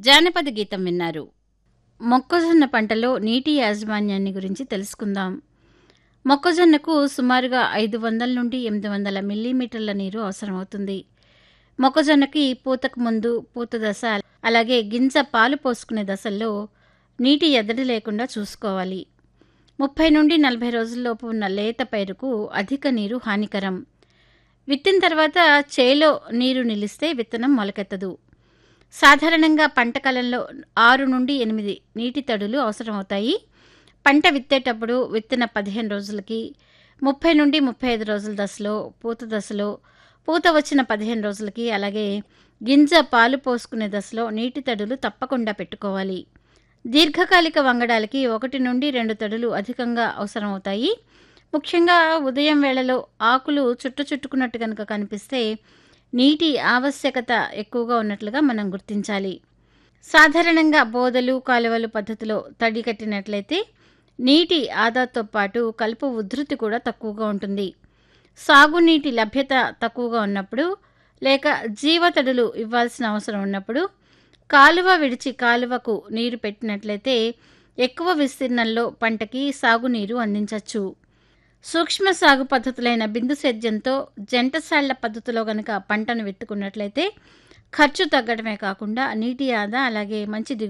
జానపద గీతం విన్నారు మొక్కజొన్న పంటలో నీటి యాజమాన్యాన్ని గురించి తెలుసుకుందాం మొక్కజొన్నకు సుమారుగా ఐదు వందల నుండి ఎనిమిది వందల మిల్లీమీటర్ల నీరు అవసరమవుతుంది మొక్కజొన్నకి పూతకు ముందు పూత దశ అలాగే గింజ పాలు పోసుకునే దశల్లో నీటి ఎద్దడి లేకుండా చూసుకోవాలి ముప్పై నుండి నలభై రోజుల్లోపు ఉన్న లేత పైరుకు అధిక నీరు హానికరం విత్తిన తర్వాత చేలో నీరు నిలిస్తే విత్తనం మొలకెత్తదు సాధారణంగా పంట కాలంలో ఆరు నుండి ఎనిమిది నీటి తడులు అవసరమవుతాయి పంట విత్తేటప్పుడు విత్తిన పదిహేను రోజులకి ముప్పై నుండి ముప్పై ఐదు రోజుల దశలో పూత దశలో పూత వచ్చిన పదిహేను రోజులకి అలాగే గింజ పాలు పోసుకునే దశలో నీటి తడులు తప్పకుండా పెట్టుకోవాలి దీర్ఘకాలిక వంగడాలకి ఒకటి నుండి రెండు తడులు అధికంగా అవసరమవుతాయి ముఖ్యంగా ఉదయం వేళలో ఆకులు చుట్టు చుట్టుకున్నట్టు కనుక కనిపిస్తే నీటి ఆవశ్యకత ఎక్కువగా ఉన్నట్లుగా మనం గుర్తించాలి సాధారణంగా బోదలు కాలువలు పద్ధతిలో తడి కట్టినట్లయితే నీటి ఆదాతో పాటు కలుపు ఉధృతి కూడా తక్కువగా ఉంటుంది సాగునీటి లభ్యత తక్కువగా ఉన్నప్పుడు లేక జీవతడులు ఇవ్వాల్సిన అవసరం ఉన్నప్పుడు కాలువ విడిచి కాలువకు నీరు పెట్టినట్లయితే ఎక్కువ విస్తీర్ణంలో పంటకి సాగునీరు అందించవచ్చు సూక్ష్మ సాగు పద్ధతులైన బిందు సేద్యంతో జంటసాళ్ల పద్ధతిలో గనక పంటను విత్తుకున్నట్లయితే ఖర్చు తగ్గడమే కాకుండా నీటి ఆదా అలాగే మంచి దిగు